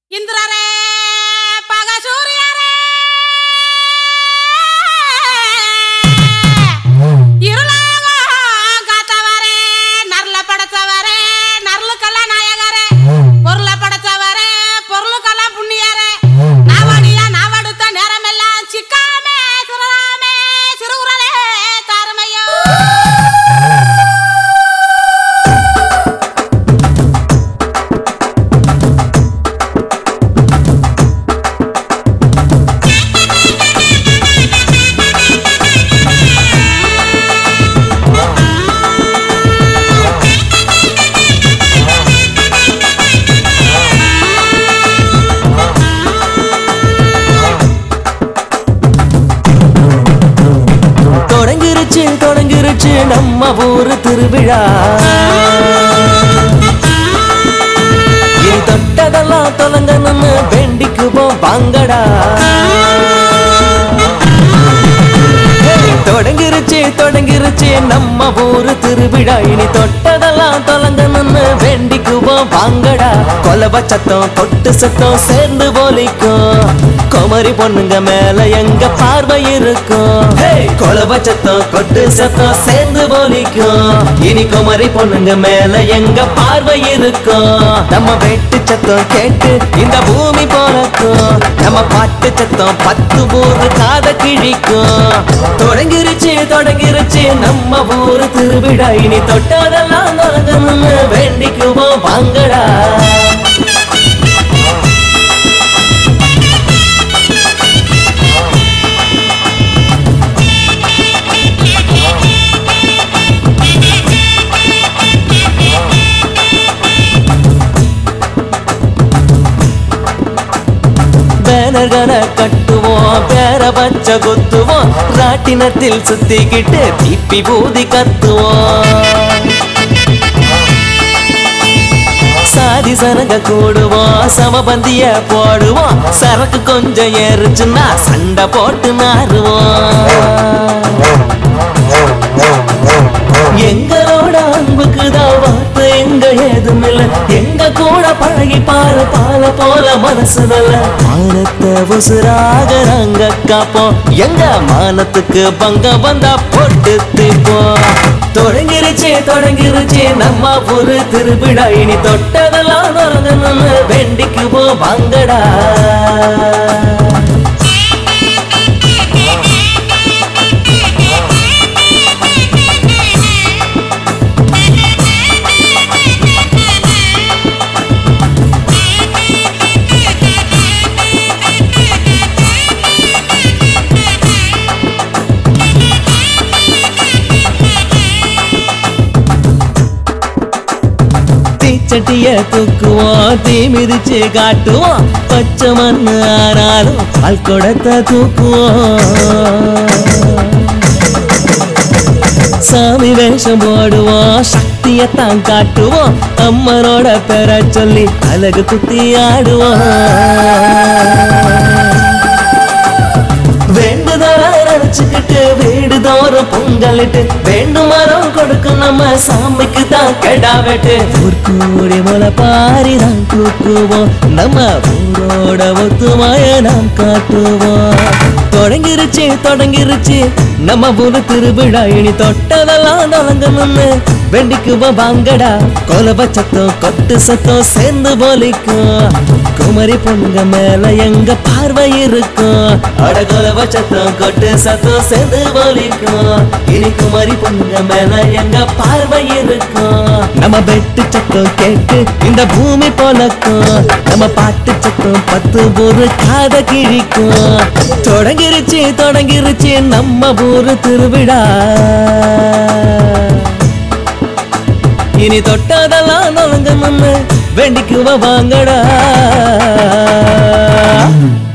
இந்திரரே பகசூரியரே இருளாகம் காத்தவரே நர்ல படைச்சவரே நர்லுக்கெல்லாம் நாயகரே பொருளை படைச்சவரே பொருளுக்கெல்லாம் புண்ணியரே நாவடியா நாவடுத்த நேரமெல்லாம் சிக்காமே சிறுராமே சிறுகுறலே தாருமையோ தொடங்கிருச்சு தொடங்கிருச்சு நம்ம ஊரு திருவிழா இனி தொட்டதெல்லாம் தொலங்கணும்னு வேண்டிக்குவோம் வாங்கடா தொடங்கிருச்சு தொடங்கிருச்சு நம்ம ஊரு திருவிழா இனி தொட்டதெல்லாம் தொலங்கணும்னு வேண்டிக்குவோம் வாங்கடா கொலவ சத்தம் கொட்டு சத்தம் சேர்ந்து போலிக்கும் குமரி பொண்ணுங்க மேல எங்க பார்வை இருக்கும் கொலவ சத்தம் கொட்டு சத்தம் சேர்ந்து போலிக்கும் இனி குமரி பொண்ணுங்க மேல எங்க பார்வை இருக்கும் நம்ம வெட்டு சத்தம் கேட்டு இந்த பூமி போலக்கும் நம்ம பாட்டு சத்தம் பத்து ஊரு காத கிழிக்கும் தொடங்கிருச்சு தொடங்கிருச்சு நம்ம ஊரு திருவிழா இனி தொட்டதெல்லாம் தொடங்கணும்னு வேண்டிக்குவோம் வாங்கடா பேனர்களை கட்டுவோம் பேர பச்சை குத்துவோம் ராட்டினத்தில் சுத்திக்கிட்டு தீப்பி ஊதி கத்துவோம் சாதி சனக கூடுவோம் சமபந்திய போடுவோம் சரக்கு கொஞ்சம் ஏறுச்சுன்னா சண்டை போட்டு நாறுவோம் எங்களோட அன்புக்கு தான் வார்த்தை எங்க ஏதும் இல்ல எங்க கூட பழகி பாரு பால போல மனசு நல்ல மானத்தை உசுராக நாங்க காப்போம் எங்க மானத்துக்கு பங்க வந்தா போட்டு தீப்போம் தொடங்கிருச்சு தொடங்கிருச்சு நம்ம ஒரு திருவிழா இனி தொட்டதெல்லாம் தொடங்கணும்னு வேண்டிக்குவோம் வாங்கடா தீச்சட்டிய தூக்குவோம் தீ மிதிச்சு காட்டுவோம் பச்சை மண்ணு ஆனாலும் பால் குடத்தை தூக்குவோம் சாமி வேஷம் போடுவோம் சக்தியத்தான் காட்டுவோம் அம்மனோட பெற சொல்லி அழகு குத்தி ஆடுவோம் வேண்டுதலா நினைச்சுக்கிட்டு வீடு தோறும் பொங்கலிட்டு வேண்டும் மரம் கொடுக்கும் நம்ம சாமிக்கு தான் கெடா வெட்டு ஊர்கூடி முளை பாரி நாம் தூக்குவோம் நம்ம ஊரோட ஒத்துமைய நாம் காட்டுவோம் தொடங்கிருச்சு தொடங்கிருச்சு நம்ம ஊரு திருவிழா இனி தொட்டதெல்லாம் தொடங்கணும்னு வேண்டிக்குவோம் வாங்கடா கொலவ சத்தம் கொட்டு சத்தம் சேர்ந்து போலிக்கும் குமரி பொண்ணுங்க மேல எங்க பார்வை இருக்கும் அட கொலவ சத்தம் கொட்டு சத்தம் சேர்ந்து போலிக்கும் இனி குமரி பொண்ணுங்க மேல எங்க பார்வை இருக்கும் நம்ம வெட்டு சத்தம் கேட்டு இந்த பூமி போலக்கும் நம்ம பாட்டு சத்தம் பத்து ஊரு காத கிழிக்கும் தொடங்கிருச்சு தொடங்கிருச்சு நம்ம ஊரு திருவிழா இனி தொட்டதெல்லாம் நலங்கணும்னு வேண்டிக்குவ வாங்கடா